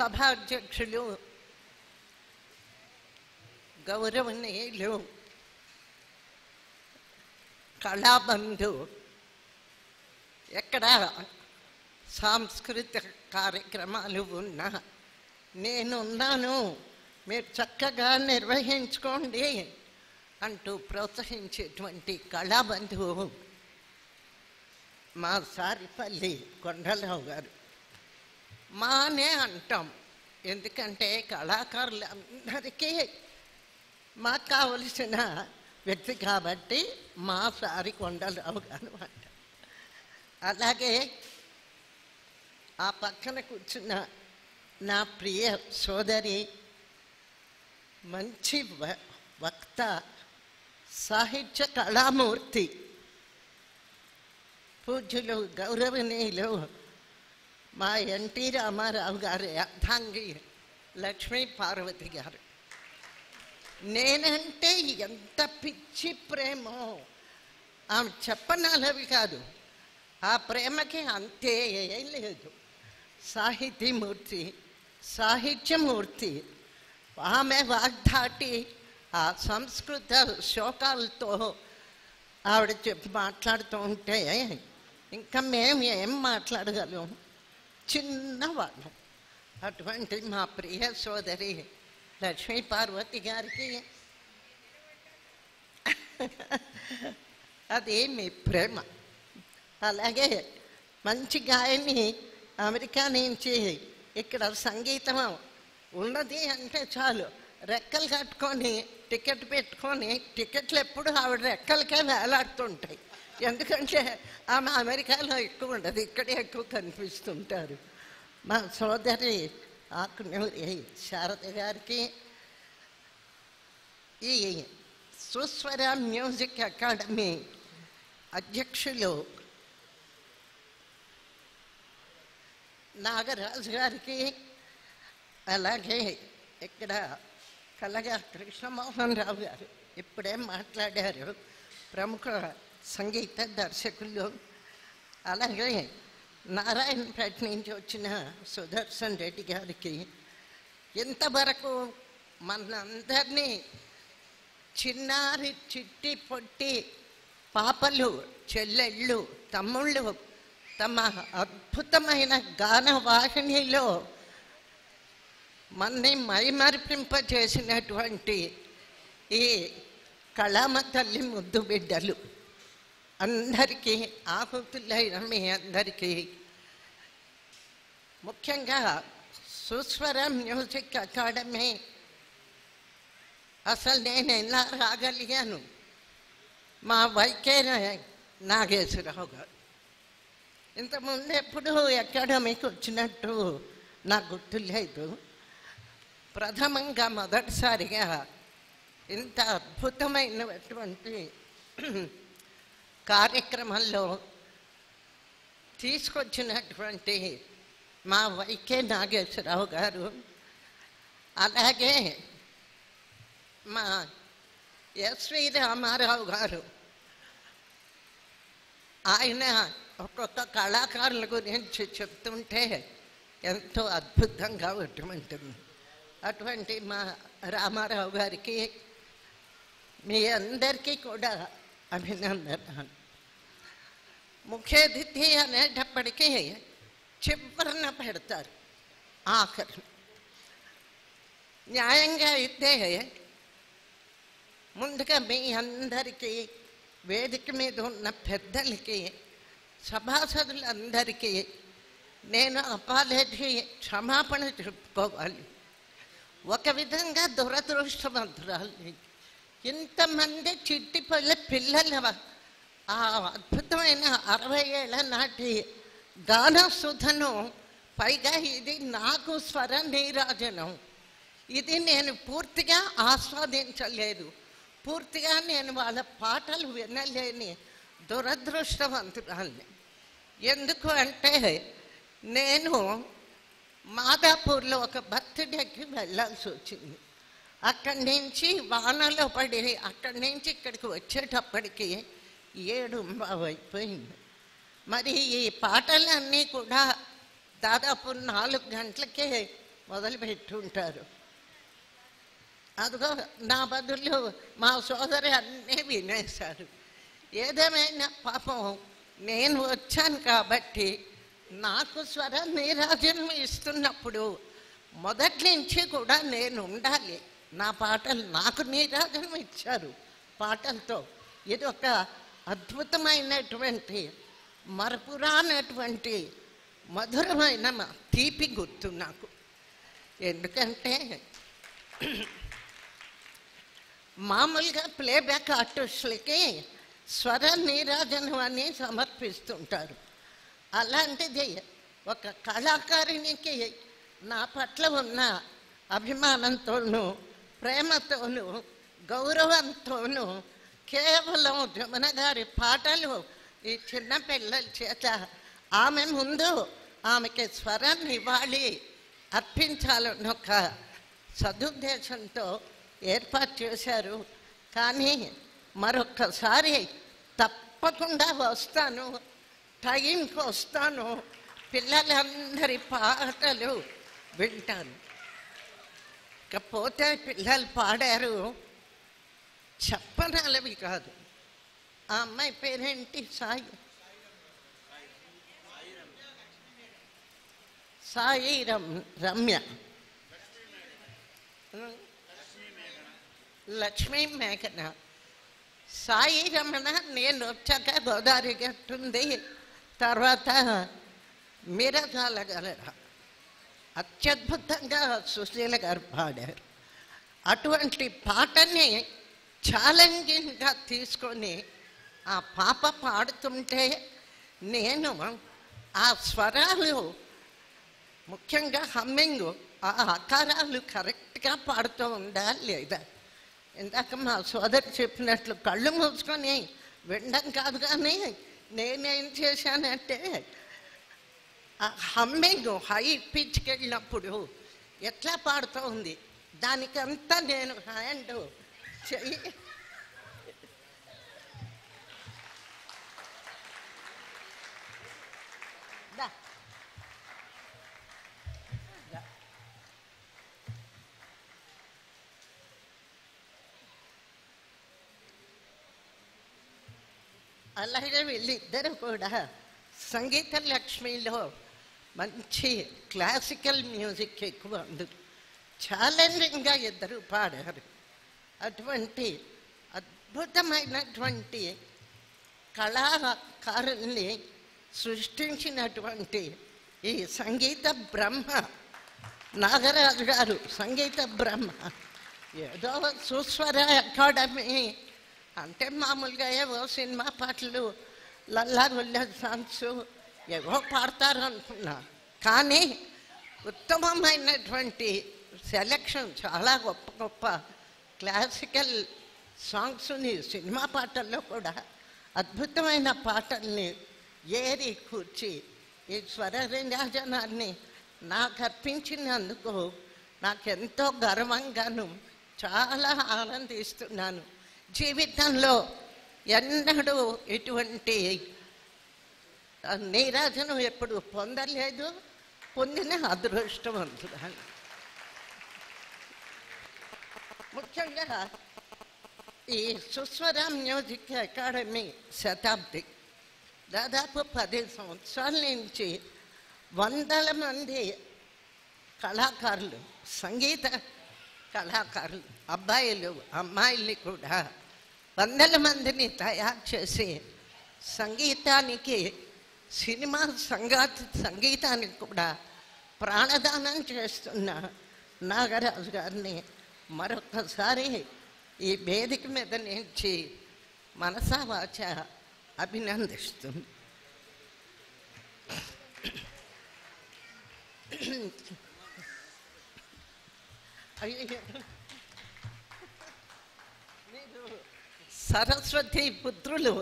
సభాధ్యక్షులు గౌరవనీయులు కళాబంధు ఎక్కడ సాంస్కృతిక కార్యక్రమాలు ఉన్నా నేనున్నాను మీరు చక్కగా నిర్వహించుకోండి అంటూ ప్రోత్సహించేటువంటి కళాబంధువు మా సారిపల్లి కొండలరావు గారు మానే అంటాం ఎందుకంటే కళాకారులందరికీ మాకు కావలసిన వ్యక్తి కాబట్టి మా సారి కొండలరావు గారు అంట అలాగే ఆ పక్కన కూర్చున్న నా ప్రియ సోదరి మంచి వ- వక్త సాహిత్య కళామూర్తి పూజ్యులు గౌరవనీయులు మా ఎన్టీ రామారావు గారి అర్ధాంగి లక్ష్మీ పార్వతి గారు నేనంటే ఎంత పిచ్చి ప్రేమో ఆమె చెప్పనలవి కాదు ఆ ప్రేమకి అంతే లేదు సాహితీమూర్తి సాహిత్యమూర్తి ఆమె వాగ్దాటి ఆ సంస్కృత శ్లోకాలతో ఆవిడ చెప్పి మాట్లాడుతూ ఉంటే ఇంకా మేము ఏం మాట్లాడగలం చిన్నవాళ్ళం అటువంటి మా ప్రియ సోదరి లక్ష్మీ పార్వతి గారికి అది మీ ప్రేమ అలాగే మంచి గాయని అమెరికా నుంచి ఇక్కడ సంగీతం ఉన్నది అంటే చాలు రెక్కలు కట్టుకొని టికెట్ పెట్టుకొని టికెట్లు ఎప్పుడు ఆవిడ రెక్కలకే వేలాడుతుంటాయి ఎందుకంటే ఆమె అమెరికాలో ఎక్కువ ఉండదు ఇక్కడే ఎక్కువ కనిపిస్తుంటారు మా సోదరి ఆకునూరి శారద గారికి ఈ సుస్వర మ్యూజిక్ అకాడమీ అధ్యక్షులు నాగరాజు గారికి అలాగే ఇక్కడ కలగా కృష్ణమోహన్ రావు గారు ఇప్పుడే మాట్లాడారు ప్రముఖ సంగీత దర్శకులు అలాగే నారాయణపేట నుంచి వచ్చిన సుదర్శన్ రెడ్డి గారికి ఇంతవరకు మనందరినీ చిన్నారి చిట్టి పొట్టి పాపలు చెల్లెళ్ళు తమ్ముళ్ళు తమ అద్భుతమైన గాన వాహినిలో మన్ని మైమరిపింపజేసినటువంటి ఈ కళామ తల్లి ముద్దు బిడ్డలు అందరికీ ఆహుతులైన మీ అందరికీ ముఖ్యంగా సుస్వర మ్యూజిక్ అకాడమీ అసలు నేను ఎలా రాగలిగాను మా వైకే నాగేశ్వరరావు గారు ఇంతకుముందు ఎప్పుడు అకాడమీకి వచ్చినట్టు నాకు గుర్తు లేదు ప్రథమంగా మొదటిసారిగా ఇంత అద్భుతమైనటువంటి కార్యక్రమంలో తీసుకొచ్చినటువంటి మా వైకే నాగేశ్వరరావు గారు అలాగే మా ఎస్వి రామారావు గారు ఆయన ఒక్కొక్క కళాకారుల గురించి చెప్తుంటే ఎంతో అద్భుతంగా ఉంటుంది అటువంటి మా రామారావు గారికి మీ అందరికీ కూడా అభినందనలు ముఖ్య అతిథి అనేటప్పటికీ చివరన పెడతారు ఆఖరు న్యాయంగా అయితే ముందుగా మీ అందరికీ వేదిక మీద ఉన్న పెద్దలకి సభాసదులందరికీ నేను అపాలజీ క్షమాపణ చెప్పుకోవాలి ఒక విధంగా దురదృష్టవంతురాలు ఇంతమంది చిట్టిపల్లి పిల్లల ఆ అద్భుతమైన అరవై ఏళ్ళ నాటి గాన సుధను పైగా ఇది నాకు స్వర నీరాజనం ఇది నేను పూర్తిగా ఆస్వాదించలేదు పూర్తిగా నేను వాళ్ళ పాటలు వినలేని దురదృష్టవంతురాల్ని ఎందుకు అంటే నేను మాదాపూర్లో ఒక బర్త్డేకి వెళ్ళాల్సి వచ్చింది అక్కడి నుంచి వానలో పడి అక్కడి నుంచి ఇక్కడికి వచ్చేటప్పటికి ఏడు అయిపోయింది మరి ఈ పాటలన్నీ కూడా దాదాపు నాలుగు గంటలకే మొదలుపెట్టుంటారు అదిగో నా బదులు మా సోదరి అన్నీ వినేశారు ఏదేమైనా పాపం నేను వచ్చాను కాబట్టి నాకు స్వర నీరాజనం ఇస్తున్నప్పుడు మొదటి నుంచి కూడా నేను ఉండాలి నా పాటలు నాకు నీరాజనం ఇచ్చారు పాటలతో ఇది ఒక అద్భుతమైనటువంటి మరపురానటువంటి మధురమైన మా తీపి గుర్తు నాకు ఎందుకంటే మామూలుగా ప్లేబ్యాక్ ఆర్టిస్టులకి స్వర నీరాజనం అని సమర్పిస్తుంటారు అలాంటిది ఒక కళాకారునికి నా పట్ల ఉన్న అభిమానంతోనూ ప్రేమతోనూ గౌరవంతోనూ కేవలం జమున గారి పాటలు ఈ చిన్న పిల్లల చేత ఆమె ముందు ఆమెకి స్వరాన్ని ఇవ్వాలి అర్పించాలన్న ఒక సదుద్దేశంతో ఏర్పాటు చేశారు కానీ మరొక్కసారి తప్పకుండా వస్తాను టైంకి వస్తాను పిల్లలందరి పాటలు వింటాను ఇకపోతే పిల్లలు పాడారు చెప్పనలవి కాదు ఆ అమ్మాయి పేరేంటి సాయి సాయి రమ్ రమ్య లక్ష్మీ మేఘన సాయి రమణ నేను వచ్చాక గోదావరి గట్టుంది తర్వాత మీరజాల గలరా అత్యద్భుతంగా సుశీల గారు పాడారు అటువంటి పాటని ఛాలెంజింగ్గా తీసుకొని ఆ పాప పాడుతుంటే నేను ఆ స్వరాలు ముఖ్యంగా హమ్మింగ్ ఆ ఆకారాలు కరెక్ట్గా పాడుతూ ఉందా లేదా ఇందాక మా సోదరు చెప్పినట్లు కళ్ళు మూసుకొని వినడం కాదు కానీ నేనేం చేశానంటే ఆ హమ్మింగ్ హై పిచ్కి వెళ్ళినప్పుడు ఎట్లా పాడుతూ ఉంది దానికంతా నేను హ్యాండ్ చెయ్యి దా. దా. అలాగే వీళ్ళిద్దరు కూడా సంగీత లక్ష్మిలో మంచి క్లాసికల్ మ్యూజిక్ ఎక్కువ ఉంది ఛాలెంజింగ్గా ఇద్దరు పాడారు అటువంటి అద్భుతమైనటువంటి కళాకారుల్ని సృష్టించినటువంటి ఈ సంగీత బ్రహ్మ నాగరాజు గారు సంగీత బ్రహ్మ ఏదో సుస్వర అకాడమీ అంటే మామూలుగా ఏవో సినిమా పాటలు లల్లా గుల్లా సాంగ్స్ ఏవో పాడతారు అనుకున్నా కానీ ఉత్తమమైనటువంటి సెలక్షన్ చాలా గొప్ప గొప్ప క్లాసికల్ సాంగ్స్ని సినిమా పాటల్లో కూడా అద్భుతమైన పాటల్ని ఏరి కూర్చి ఈ స్వరరంజనాన్ని నాకు అర్పించినందుకు నాకెంతో గర్వంగాను చాలా ఆనందిస్తున్నాను జీవితంలో ఎన్నడూ ఇటువంటి నీరాజనం ఎప్పుడు పొందలేదు పొందిన అదృష్టవంతురాలు ముఖ్యంగా ఈ సుస్వర మ్యూజిక్ అకాడమీ శతాబ్ది దాదాపు పది సంవత్సరాల నుంచి వందల మంది కళాకారులు సంగీత కళాకారులు అబ్బాయిలు అమ్మాయిల్ని కూడా వందల మందిని తయారు చేసి సంగీతానికి సినిమా సంగాత సంగీతానికి కూడా ప్రాణదానం చేస్తున్న నాగరాజు గారిని మరొకసారి ఈ వేదిక మీద నుంచి మనసా వాచ అభినందిస్తుంది అయ్యో మీరు సరస్వతి పుత్రులు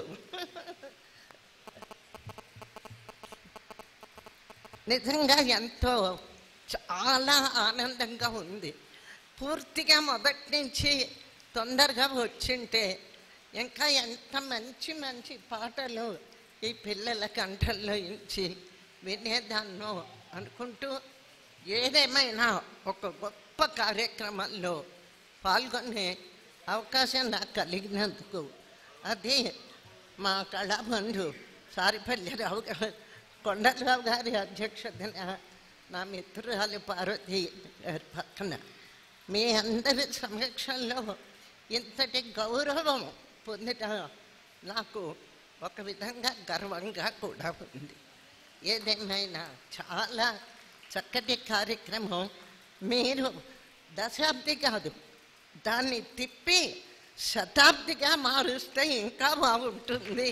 నిజంగా ఎంతో చాలా ఆనందంగా ఉంది పూర్తిగా మొదటి నుంచి తొందరగా వచ్చింటే ఇంకా ఎంత మంచి మంచి పాటలు ఈ పిల్లల కంఠంలో ఇచ్చి వినేదాన్నో అనుకుంటూ ఏదేమైనా ఒక గొప్ప కార్యక్రమంలో పాల్గొనే అవకాశం నాకు కలిగినందుకు అది మా కళాబంధు సారిపల్లిరావు గారు కొండలరావు గారి అధ్యక్షతన నా మిత్రురాలు పార్వతి గారి పక్కన మీ అందరి సమక్షంలో ఇంతటి గౌరవం పొందటం నాకు ఒక విధంగా గర్వంగా కూడా ఉంది ఏదేమైనా చాలా చక్కటి కార్యక్రమం మీరు దశాబ్ది కాదు దాన్ని తిప్పి శతాబ్దిగా మారుస్తే ఇంకా బాగుంటుంది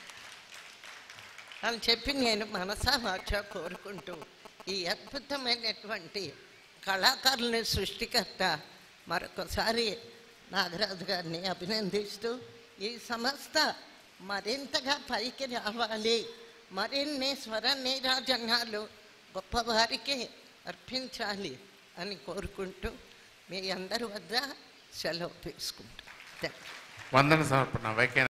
అని చెప్పి నేను మనసా వాచ కోరుకుంటూ ఈ అద్భుతమైనటువంటి కళాకారుల సృష్టికర్త మరొకసారి నాగరాజు గారిని అభినందిస్తూ ఈ సంస్థ మరింతగా పైకి రావాలి మరిన్ని స్వర నీరాజనాలు గొప్పవారికి అర్పించాలి అని కోరుకుంటూ మీ అందరి వద్ద సెలవు తీసుకుంటాం థ్యాంక్ యూ వందన సమర్పణ వైకే